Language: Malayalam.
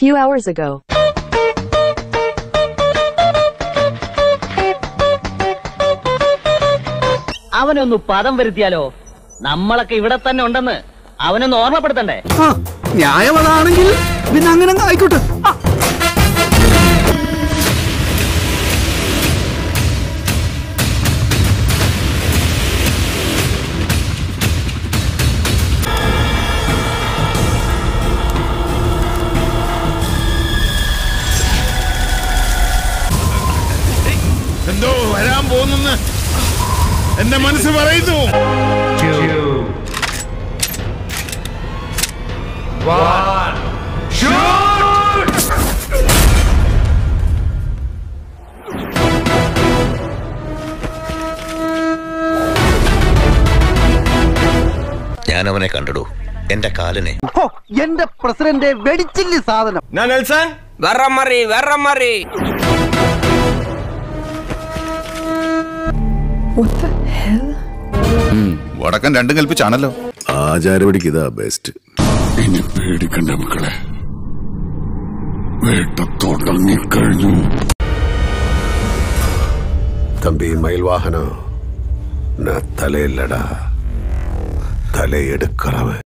few hours ago. അവനൊന്ന് പദം വരുത്തിയാലോ നമ്മളൊക്കെ ഇവിടെ തന്നെ ഉണ്ടെന്ന് അവനൊന്ന് ഓർമ്മപ്പെടുത്തണ്ടേ ആ, ന്യായം അതാണെങ്കിൽ പിന്നെ അങ്ങനെ അങ്ങ് ആയിക്കോട്ടെ ആ, എന്തോ വരാൻ പോകുന്നെന്ന് എന്റെ മനസ്സ് പറയുന്നു ഞാൻ അവനെ കണ്ടിടൂ എന്റെ കാലിനെ ഹോ, എന്റെ പ്രസിഡന്റ് വെടിച്ചില്ലി സാധനം വെറമറി വെറമറി വടക്കൻ രണ്ടും കൽപ്പിച്ചാണല്ലോ ആചാരപടിക്ക് ഇതാ ബെസ്റ്റ് ഇനി പേടിക്കണ്ട മക്കളെ വേട്ട തുടങ്ങിക്കഴിഞ്ഞു തമ്പി മയിൽവാഹന நான் தலையில்லடா தலையெடுக்கிறவன்